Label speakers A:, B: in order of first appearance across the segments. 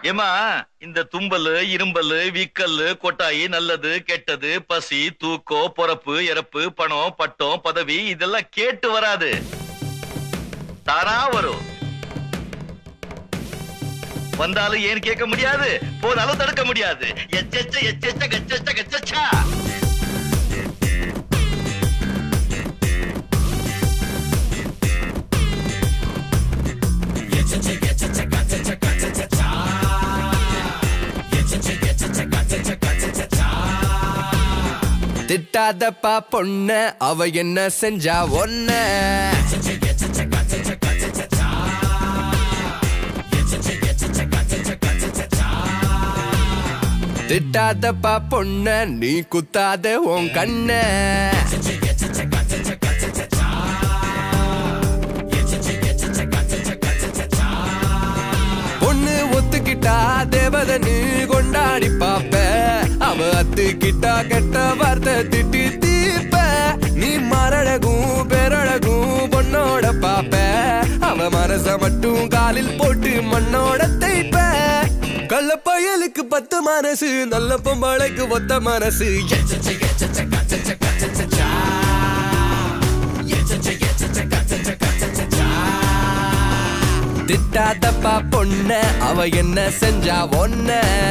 A: ஏமா இந்த தும்பலு இரும்பலு வீக்கல்லு கொட்டாயி நல்லது கெட்டது பசி தூக்கம் பொறப்பு இறப்பு பணம் பட்டம் பதவி இதெல்லாம் கேட்டு வராது தானா வரும் வந்தாலும் ஏன் கேட்க முடியாது போனாலும் தடுக்க முடியாது எச்செச்ச எச்செச்ச கச்சச்ச கச்சச்சா
B: திட்டாதப்பா பொண்ண அவ என்ன செஞ்சா ஒன்ன திட்டாதப்பா பொண்ண நீ குத்தாத உன் கண்ண பொண்ணு ஒத்துக்கிட்டா தேவதனு கொண்டாடி பாப்ப அவ அத்துக்கிட்டா கெட்ட வார்த்தை திட்டி தீப்ப நீ மரழகும் பெரழகும் பொண்ணோட பாப்ப அவ மனச மட்டும் காலில் போட்டு மண்ணோட தைப்ப கள்ள பயலுக்கு பத்து மனசு நல்ல பொம்பளைக்கு ஒத்த மனசு எச்சச்ச, எச்சச்ச, கச்சச்ச, கச்சச்சா. எச்சச்ச, எச்சச்ச, கச்சச்ச, கச்சச்சா. திட்டாதப்பா பொண்ண அவ என்ன செஞ்சா ஒன்ன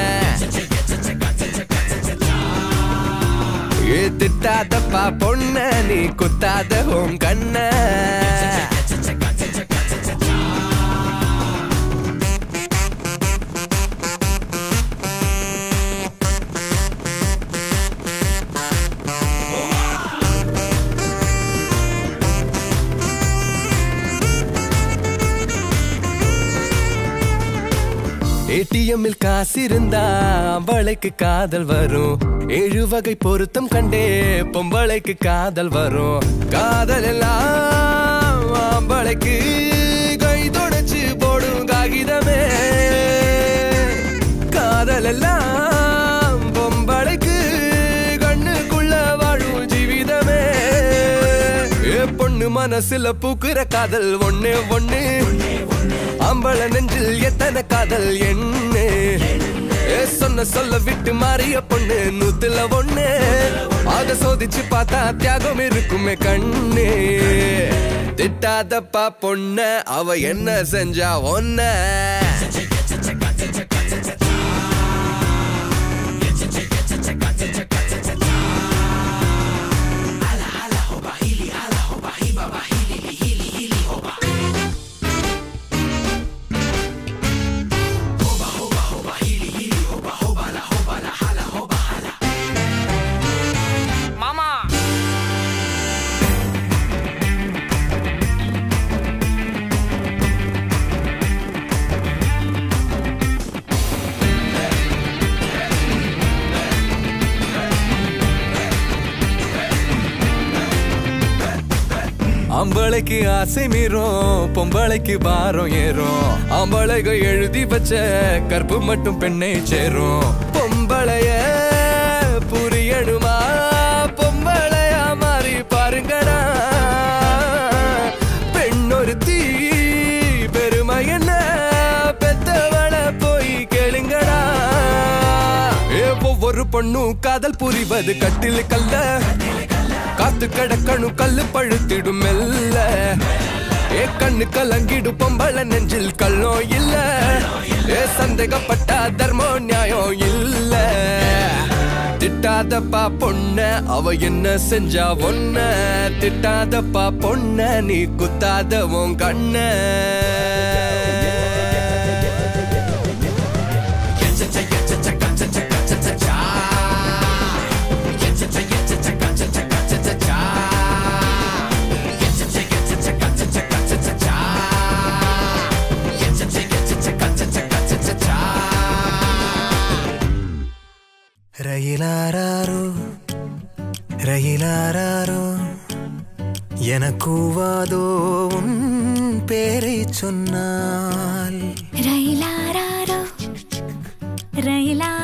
B: ஏ திட்டாதப்பா பொண்ண நீ குத்தாத உன் கண்ண ஏடிஎம்மில் காசு இருந்தா அவளைக்கு காதல் வரும் ஏழு வகை பொருத்தம் கண்டே பொம்பளைக்கு காதல் வரும் காதல் எல்லாம் ஆம்பளைக்கு கை தொடச்சு போடும் காகிதமே காதல் எல்லாம் பொம்பளைக்கு கண்ணுக்குள்ள வாழும் ஜீவிதமே ஏ பொண்ணு மனசுல பூக்குற காதல் ஒண்ணு ஒண்ணு அம்பள நெஞ்சில் எத்தனை காதல் என்ன ஏ சொன்ன சொல்ல விட்டு மாறிய பொண்ணு நூத்துல ஒண்ணு அத சோதிச்சு பார்த்தா தியாகம் இருக்குமே கண்ணு திட்டாதப்பா பொண்ண அவ என்ன செஞ்சா ஒன்ன
C: மாமா
B: அம்பளைக்கு ஆசை மீறும் பொம்பளைக்கு பாரம் ஏறும் அம்பளைக எழுதி வச்ச கற்பு மட்டும் பெண்ணை சேரும் பொம்பளைய புரியணுமா பொம்பளையா மாறி பாருங்கடா பெண்ணொரு தீ பெருமை என்ன பெத்தவள போய் கேளுங்கடா ஏ ஒவ்வொரு பொண்ணும் காதல் புரிவது கட்டில் கல்ல காத்து கடக்கணும் கல்லு பழுத்திடும் மெல்ல ஏ கண்ணு கலங்கிடு பொம்பள நெஞ்சில் கள்ளம் இல்ல ஏ சந்தேகப்பட்டா தர்மம் நியாயம் இல்ல திட்டாதப்பா பொண்ண அவ என்ன செஞ்சா ஒன்ன திட்டாதப்பா பொண்ண நீ குத்தாத உன் கண்ண
D: ரயிலாரோ ரயிலாரோ எனக்கூவாதோ உன் பேரை சொன்னால்
E: ரயிலாரோ ரயிலா